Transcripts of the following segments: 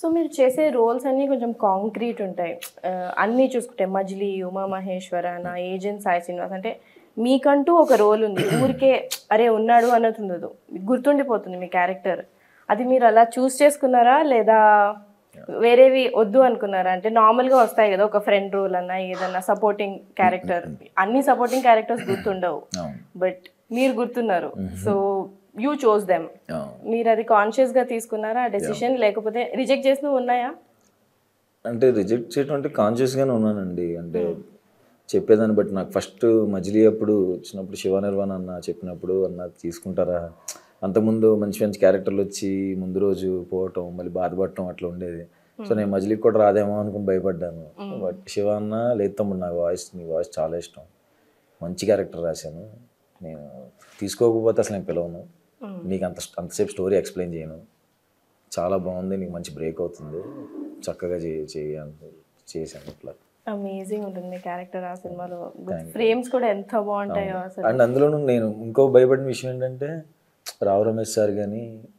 So మీరు చేసే roles అన్నీ కొంచెం కాంక్రీట్ ఉంటాయి ఆ, అన్నీ చూసుకుంటే మజిలీ ఉమా మహేశ్వర నా ఏజెంట్ సాయి శ్రీనివాస్ అంటే మీకంటూ ఒక రోల్ ఉంది ఊరికే అరే ఉన్నాడు అన్నది ఉండదు గుర్తుండిపోతుంది మీ క్యారెక్టర్ అది మీరు అలా చూస్ చేసుకున్నారా లేదా వేరేవి వద్దు అనుకున్నారా అంటే నార్మల్గా వస్తాయి కదా ఒక ఫ్రెండ్ రోల్ అన్నా ఏదన్నా సపోర్టింగ్ క్యారెక్టర్ అన్ని సపోర్టింగ్ క్యారెక్టర్స్ గుర్తుండవు అవును బట్ మీరు గుర్తున్నారు సో యూ చోస్ దెమ్ అవును మీరు అది కాన్షియస్ గా తీసుకున్నారా డెసిషన్ లేకపోతే రిజెక్ట్ చేసినవి ఉన్నాయా అంటే రిజెక్ట్ చేయడం అంటే కాన్షియస్గానే ఉన్నానండి అంటే చెప్పేదాన్ని బట్టి నాకు ఫస్ట్ మజిలీ అప్పుడు వచ్చినప్పుడు శివ నిర్వాణ అన్న చెప్పినప్పుడు అన్న తీసుకుంటారా అంతకుముందు మంచి మంచి క్యారెక్టర్లు వచ్చి ముందు రోజు పోవటం మళ్ళీ బాధపడటం అట్లా ఉండేది సో నేను మజిలీకి కూడా రాదేమో అనుకుని భయపడ్డాను బట్ శివ అన్న లేదు తమ్ముడు నాకు వాయిస్ నీ వాయిస్ చాలా ఇష్టం మంచి క్యారెక్టర్ రాశాను నేను తీసుకోకపోతే అసలు నేను పిలవను నీకు అంత అంతసేపు స్టోరీ ఎక్స్ప్లెయిన్ చేయను చాలా బాగుంది నీకు మంచి బ్రేక్ అవుతుంది చక్కగా చేయి చేయి అని చేశాను ఇట్లా అమేజింగ్ ఉంటుంది మీ క్యారెక్టర్ ఆ సినిమాలో ఫ్రేమ్స్ కూడా ఎంత బాగుంటాయో అసలు అండ్ అందులోనూ నేను ఇంకో భయపడిన విషయం ఏంటంటే రావు రమేష్ సార్ కానీ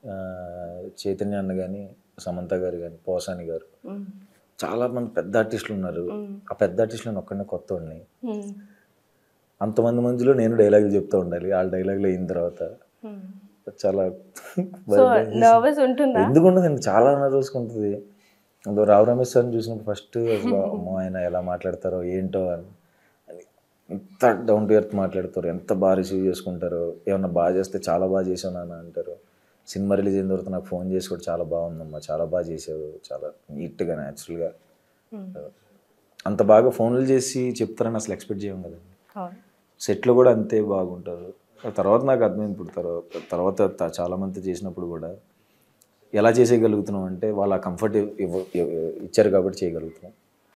చైతన్య అన్న కానీ సమంత గారు కానీ పోసాని గారు మ్మ్. చాలా మంది పెద్ద ఆర్టిస్టులు ఉన్నారు ఆ పెద్ద ఆర్టిస్టులు నేను ఒక్కడనే కొత్త వాడిని మ్మ్. అంతమంది మందిలో నేను డైలాగులు చెప్తూ ఉండాలి వాళ్ళ డైలాగులు అయిన తర్వాత మ్మ్. చాలా సో నర్వస్ ఉంటుందా ఎందుకు ఉండదండి చాలా నర్వస్ ఉంటుంది అందులో రావు రమేష్ సార్ని చూసినప్పుడు ఫస్ట్ అమ్మో ఆయన ఎలా మాట్లాడతారో ఏంటో అని అని ఎంత డౌన్ టు ఎర్త్ మాట్లాడతారు ఎంత బాగా రిసీవ్ చేసుకుంటారో ఏమన్నా బాగా చేస్తే చాలా బాగా చేసావు నాన్న అంటారు సినిమా రిలీజ్ అయిన తర్వాత నాకు ఫోన్ చేసి కూడా చాలా బాగుందమ్మా చాలా బాగా చేసావు చాలా నీట్గా న్యాచురల్గా అంత బాగా ఫోన్లు చేసి చెప్తారని అసలు ఎక్స్పెక్ట్ చేయం కదండి అవును సెట్లో కూడా అంతే బాగుంటారు ఆ తర్వాత నాకు అర్థమైంది ఇప్పుడు తర్వాత తర్వాత త- చాలా మంది చేసినప్పుడు కూడా ఎలా చేసేయగలుగుతున్నాం అంటే వాళ్ళ కంఫర్ట్ ఇవ్వ ఇవ్వ- ఇచ్చారు కాబట్టి చేయగలుగుతున్నాం